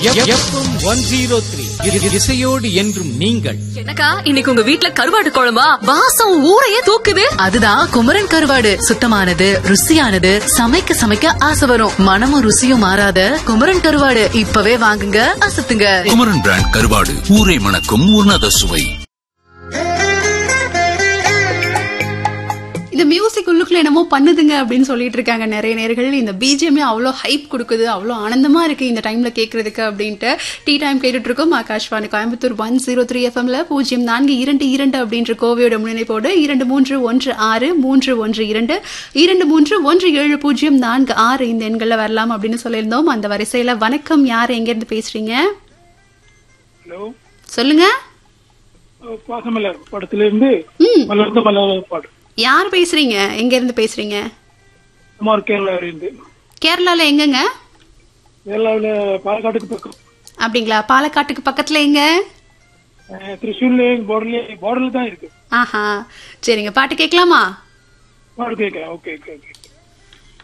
FM one zero three இசையோடு என்றும் நீங்கள் எனக்கா இன்னைக்கு உங்க வீட்ல கருவாடு குழம்பா வாசம் ஊரையே தூக்குது அதுதான் குமரன் கருவாடு சுத்தமானது ருசியானது சமைக்க சமைக்க ஆசை வரும் மனமும் ருசியும் மாறாத குமரன் கருவாடு இப்பவே வாங்குங்க அசத்துங்க குமரன் பிராண்ட் கருவாடு ஊரை மணக்கும் உன்னத சுவை இந்த மியூசிக் உள்ளுக்குள்ள என்னமோ பண்ணுதுங்க அப்படின்னு சொல்லிட்டு இருக்காங்க நிறைய நேர்கள் இந்த பிஜிஎம்ஏ அவ்வளோ ஹைப் கொடுக்குது அவ்வளோ ஆனந்தமா இருக்கு இந்த டைம்ல கேட்கறதுக்கு அப்படின்ட்டு டீ டைம் கேட்டுட்டு இருக்கோம் Akashvani Coimbatore one zero three எஃப்எம்ல பூஜ்ஜியம் நான்கு இரண்டு இரண்டு அப்படின்ற கோவையோட முன்னிலைப்போடு இரண்டு மூன்று ஒன்று ஆறு மூன்று ஒன்று இரண்டு இரண்டு மூன்று ஒன்று ஏழு பூஜ்ஜியம் நான்கு ஆறு இந்த எண்கள்ல வரலாம் அப்படின்னு சொல்லியிருந்தோம் அந்த வரிசையில வணக்கம் யார் எங்க இருந்து பேசுறீங்க ஹலோ சொல்லுங்க பாசமலர் படத்துல இருந்து ம் மலர்ந்த மலர் பாடு யார் பேசுறீங்க எங்க இருந்து பேசுறீங்க குமார் கேரளாவில இருந்து கேரளால எங்கங்க கேரளாவில பாலக்காட்டுக்கு பக்கம் அப்படிங்களா பாலக்காட்டுக்கு பக்கத்துல எங்க அஹ், திருச்சூர்ல பார்டர்ல பார்டர்ல தான் இருக்கு ஆஹா சரிங்க பாட்டு கேட்கலாமா பாடு கேட்கலாம் ஓகே ஓகே ஓகே